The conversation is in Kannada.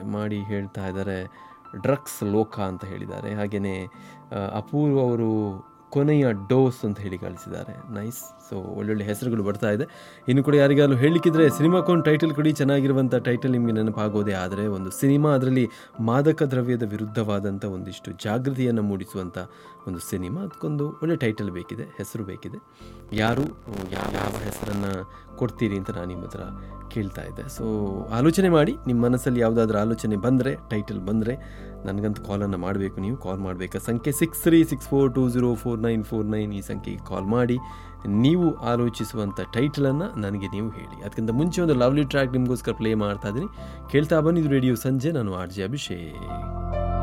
ಮಾಡಿ ಹೇಳ್ತಾ ಇದ್ದಾರೆ ಡ್ರಗ್ಸ್ ಲೋಕ ಅಂತ ಹೇಳಿದ್ದಾರೆ ಹಾಗೆಯೇ ಅಪೂರ್ವ ಅವರು ಕೊನೆಯ ಡೋಸ್ ಅಂತ ಹೇಳಿ ಕಳಿಸಿದ್ದಾರೆ ನೈಸ್ ಸೊ ಒಳ್ಳೊಳ್ಳೆ ಹೆಸರುಗಳು ಬರ್ತಾ ಇದೆ ಇನ್ನು ಕೂಡ ಯಾರಿಗಾದ್ರು ಹೇಳಲಿಕ್ಕಿದ್ರೆ ಸಿನಿಮಾಕ್ಕೊಂದು ಟೈಟಲ್ ಕೊಡಿ ಚೆನ್ನಾಗಿರುವಂಥ ಟೈಟಲ್ ನಿಮಗೆ ನೆನಪಾಗೋದೇ ಆದರೆ ಒಂದು ಸಿನಿಮಾ ಅದರಲ್ಲಿ ಮಾದಕ ದ್ರವ್ಯದ ವಿರುದ್ಧವಾದಂಥ ಒಂದಿಷ್ಟು ಜಾಗೃತಿಯನ್ನು ಮೂಡಿಸುವಂಥ ಒಂದು ಸಿನಿಮಾ ಅದಕ್ಕೊಂದು ಒಳ್ಳೆ ಟೈಟಲ್ ಬೇಕಿದೆ ಹೆಸರು ಬೇಕಿದೆ ಯಾರು ಯಾವ ಯಾವ ಹೆಸರನ್ನು ಕೊಡ್ತೀರಿ ಅಂತ ನಾನು ನಿಮ್ಮ ಹತ್ರ ಕೇಳ್ತಾ ಇದ್ದೆ ಸೊ ಆಲೋಚನೆ ಮಾಡಿ ನಿಮ್ಮ ಮನಸ್ಸಲ್ಲಿ ಯಾವುದಾದ್ರೂ ಆಲೋಚನೆ ಬಂದರೆ ಟೈಟಲ್ ಬಂದರೆ ನನಗಂತೂ ಕಾಲನ್ನು ಮಾಡಬೇಕು ನೀವು ಕಾಲ್ ಮಾಡಬೇಕಾ ಸಂಖ್ಯೆ six three six four two zero four nine four nine ಈ ಸಂಖ್ಯೆಗೆ ಕಾಲ್ ಮಾಡಿ ನೀವು ಆಲೋಚಿಸುವಂಥ ಟೈಟಲನ್ನು ನನಗೆ ನೀವು ಹೇಳಿ ಅದಕ್ಕಿಂತ ಮುಂಚೆ ಒಂದು ಲವ್ಲಿ ಟ್ರ್ಯಾಕ್ ನಿಮಗೋಸ್ಕರ ಪ್ಲೇ ಮಾಡ್ತಾ ಇದ್ದೀನಿ ಕೇಳ್ತಾ ಬನ್ನಿದ್ದು ರೇಡಿಯೋ ಸಂಜೆ ನಾನು ಆರ್ ಜೆ ಅಭಿಷೇಕ್